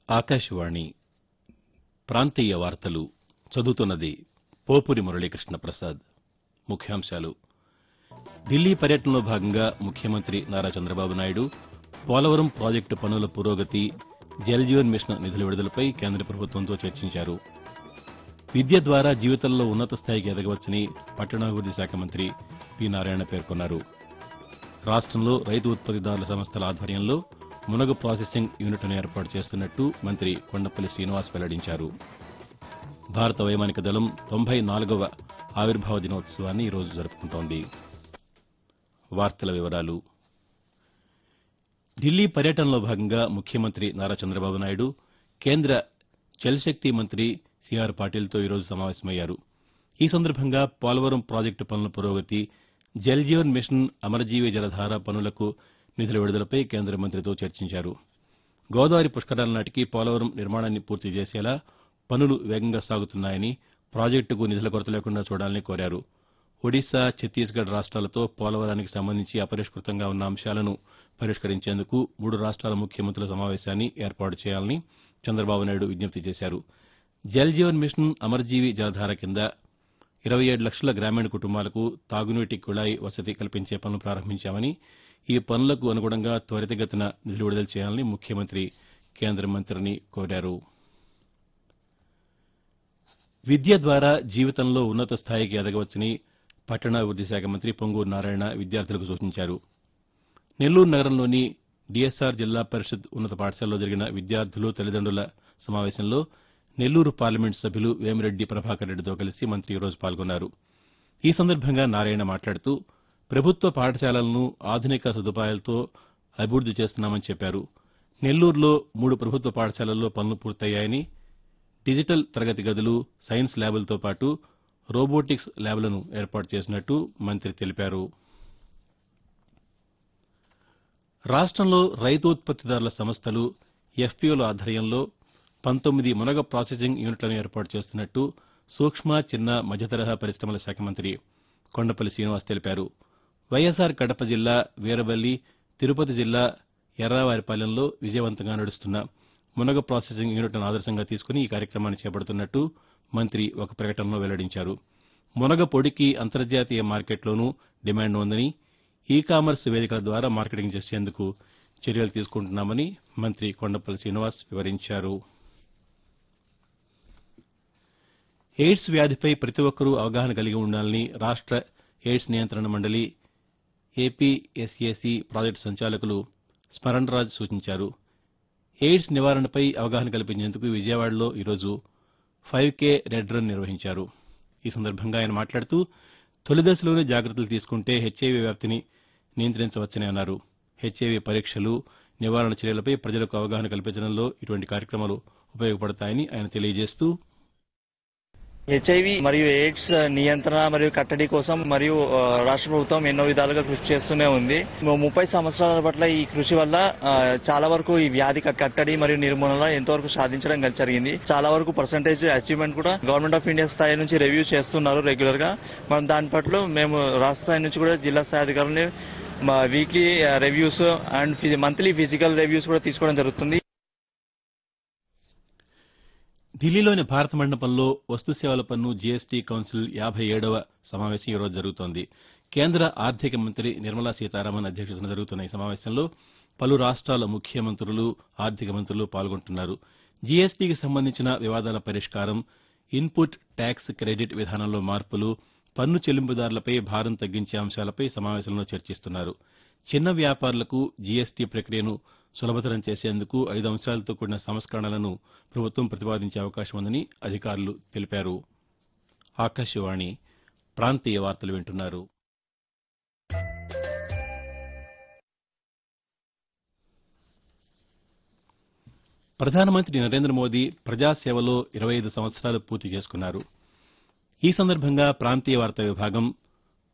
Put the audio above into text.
ఆకాశవాణి ప్రాంతీయ వార్తలు చదువుతున్నది పోపురి మురళీకృష్ణ ప్రసాద్ ముఖ్యాంశాలు ఢిల్లీ పర్యటనలో భాగంగా ముఖ్యమంత్రి నారా చంద్రబాబు నాయుడు పోలవరం ప్రాజెక్టు పనుల పురోగతి జల్ జీవన్ మిషన్ నిధుల విడుదలపై కేంద్ర ప్రభుత్వంతో చర్చించారు విద్య ద్వారా జీవితంలో ఉన్నత స్థాయికి ఎదగవచ్చని పట్టణాభివృద్ది శాఖ మంత్రి పి నారాయణ పేర్కొన్నారు రాష్టంలో రైతు ఉత్పత్తిదారుల సంస్థల ఆధ్వర్యంలో మునగ ప్రాసెసింగ్ యూనిట్ను ఏర్పాటు చేస్తున్నట్టు మంత్రి కొండపల్లి శ్రీనివాస్ వెల్లడించారు భారత వైమానిక దళం తొంభై నాలుగవ ఆవిర్భావ దినోత్సవాన్ని ఈరోజు జరుపుకుంటోంది వార్తల వివరాలు ఢిల్లీ పర్యటనలో భాగంగా ముఖ్యమంత్రి నారా చంద్రబాబు నాయుడు కేంద్ర జలశక్తి మంత్రి సిఆర్ పాటిల్తో ఈరోజు సమావేశమయ్యారు ఈ సందర్భంగా పోలవరం ప్రాజెక్టు పనుల పురోగతి జల్ జీవన్ మిషన్ అమరజీవి జలధార పనులకు నిధుల విడుదలపై కేంద్ర మంత్రితో చర్చించారు గోదావరి పుష్కరాల నాటికి పోలవరం నిర్మాణాన్ని పూర్తి చేసేలా పనులు వేగంగా సాగుతున్నాయని ప్రాజెక్టుకు నిధుల కొరత లేకుండా చూడాలని కోరారు ఒడిశా ఛత్తీస్గఢ్ రాష్ట్రాలతో పోలవరానికి సంబంధించి అపరిష్కృతంగా ఉన్న అంశాలను పరిష్కరించేందుకు మూడు రాష్ట్రాల ముఖ్యమంత్రుల సమావేశాన్ని ఏర్పాటు చేయాలని చంద్రబాబు నాయుడు విజ్ఞప్తి చేశారు జల్ జీవన్ మిషన్ అమరజీవి జలధార కింద ఇరవై ఏడు లక్షల గ్రామీణ కుటుంబాలకు తాగునీటి కుళాయి వసతి కల్పించే పనులు ప్రారంభించామని ఈ పనులకు అనుగుణంగా త్వరితగతిన నిధులు విడుదల చేయాలని ముఖ్యమంత్రి కేంద్ర మంత్రిని కోరారు విద్య ద్వారా జీవితంలో ఉన్నత స్థాయికి ఎదగవచ్చని పట్టణాభివృద్ది శాఖ మంత్రి పొంగూరు నారాయణ విద్యార్థులకు సూచించారు నెల్లూరు నగరంలోని డీఎస్ఆర్ జిల్లా పరిషత్ ఉన్నత పాఠశాలలో జరిగిన విద్యార్థులు తల్లిదండ్రుల సమావేశంలో నెల్లూరు పార్లమెంటు సభ్యులు వేమిరెడ్డి ప్రభాకర్ రెడ్డితో కలిసి మంత్రి ఈరోజు పాల్గొన్నారు ఈ సందర్భంగా నారాయణ మాట్లాడుతూ ప్రభుత్వ పాఠశాలలను ఆధునిక సదుపాయాలతో అభివృద్ది చేస్తున్నామని చెప్పారు నెల్లూరులో మూడు ప్రభుత్వ పాఠశాలల్లో పనులు పూర్తయ్యాయని డిజిటల్ తరగతి గదులు సైన్స్ ల్యాబులతో పాటు రోబోటిక్స్ ల్యాబ్లను ఏర్పాటు చేసినట్టు మంత్రి తెలిపారు రాష్టంలో రైతు ఉత్పత్తిదారుల సంస్థలు ఎఫ్పీఓల ఆధ్వర్యంలో పంతొమ్మిది మునగ ప్రాసెసింగ్ యూనిట్లను ఏర్పాటు చేస్తున్నట్టు సూక్ష్మ చిన్న మధ్యతరహా పరిశ్రమల శాఖ మంత్రి కొండపల్లి శ్రీనివాస్ తెలిపారు వైఎస్సార్ కడప జిల్లా వీరబల్లి తిరుపతి జిల్లా ఎర్రావారిపాలెంలో విజయవంతంగా నడుస్తున్న మునగ ప్రాసెసింగ్ యూనిట్లను ఆదర్శంగా తీసుకుని ఈ కార్యక్రమాన్ని చేపడుతున్నట్టు మంత్రి ఒక ప్రకటనలో వెల్లడించారు మునగ పొడికి అంతర్జాతీయ మార్కెట్లోనూ డిమాండ్ ఉందని ఈ కామర్స్ వేదికల ద్వారా మార్కెటింగ్ చేసేందుకు చర్యలు తీసుకుంటున్నామని మంత్రి కొండపల్లి శ్రీనివాస్ వివరించారు ఎయిడ్స్ వ్యాధిపై ప్రతి ఒక్కరూ అవగాహన కలిగి ఉండాలని రాష్ట ఎయిడ్స్ నియంత్రణ మండలి ఏపీఎస్ఏసీ ప్రాజెక్టు సంచాలకులు స్మరణరాజ్ సూచించారు ఎయిడ్స్ నివారణపై అవగాహన కల్పించేందుకు విజయవాడలో ఈరోజు ఫైవ్ కే రెడ్ రన్ నిర్వహించారు ఈ సందర్భంగా ఆయన మాట్లాడుతూ తొలి దశలోనే జాగ్రత్తలు తీసుకుంటే హెచ్ఐవీ వ్యాప్తిని నియంత్రించవచ్చని అన్నారు హెచ్ఐవీ పరీక్షలు నివారణ చర్యలపై ప్రజలకు అవగాహన కల్పించడంలో ఇటువంటి కార్యక్రమాలు ఉపయోగపడతాయని ఆయన తెలియజేస్తూ హెచ్ఐవి మరియు ఎయిడ్స్ నియంత్రణ మరియు కట్టడి కోసం మరియు ఆ, రాష్ట్ర ప్రభుత్వం ఎన్నో విధాలుగా కృషి చేస్తూనే ఉంది ము- ముప్పై సంవత్సరాల పట్ల ఈ కృషి వల్ల ఆ, చాలా వరకు ఈ వ్యాధి కట్- కట్టడి మరియు నిర్మూలన ఎంతవరకు సాధించడం గల- జరిగింది చాలా వరకు పర్సంటేజ్ అచీవ్మెంట్ కూడా గవర్నమెంట్ ఆఫ్ ఇండియా స్థాయి నుంచి రివ్యూ చేస్తున్నారు రెగ్యులర్ గా మనం దాని పట్ల మేము రాష్ట్ర స్థాయి నుంచి కూడా జిల్లా స్థాయి అధికారులని weekly reviews and monthly physical reviews కూడా తీసుకోవడం జరుగుతుంది ఢిల్లీలోని భారత మండపంలో వస్తు సేవల పన్ను జీఎస్టీ కౌన్సిల్ యాభై ఏడవ సమావేశం ఈరోజు జరుగుతోంది కేంద్ర ఆర్థిక మంత్రి నిర్మలా సీతారామన్ అధ్యక్షతన జరుగుతున్న ఈ సమావేశంలో పలు రాష్ట్రాల ముఖ్యమంత్రులు ఆర్థిక మంత్రులు పాల్గొంటున్నారు జీఎస్టీకి సంబంధించిన వివాదాల పరిష్కారం ఇన్పుట్ ట్యాక్స్ క్రెడిట్ విధానంలో మార్పులు పన్ను చెల్లింపుదారులపై భారం తగ్గించే అంశాలపై సమావేశంలో చర్చిస్తున్నారు చిన్న వ్యాపారులకు జీఎస్టీ ప్రక్రియను సులభతరం చేసేందుకు ఐదు అంశాలతో కూడిన సంస్కరణలను ప్రభుత్వం ప్రతిపాదించే అవకాశం ఉందని అధికారులు తెలిపారు ఆకాశవాణి ప్రాంతీయ వార్తలు వింటున్నారు ప్రధానమంత్రి నరేంద్ర మోదీ ప్రజాసేవలో ఇరవై ఐదు సంవత్సరాలు పూర్తి చేసుకున్నారు ఈ సందర్భంగా ప్రాంతీయ వార్తా విభాగం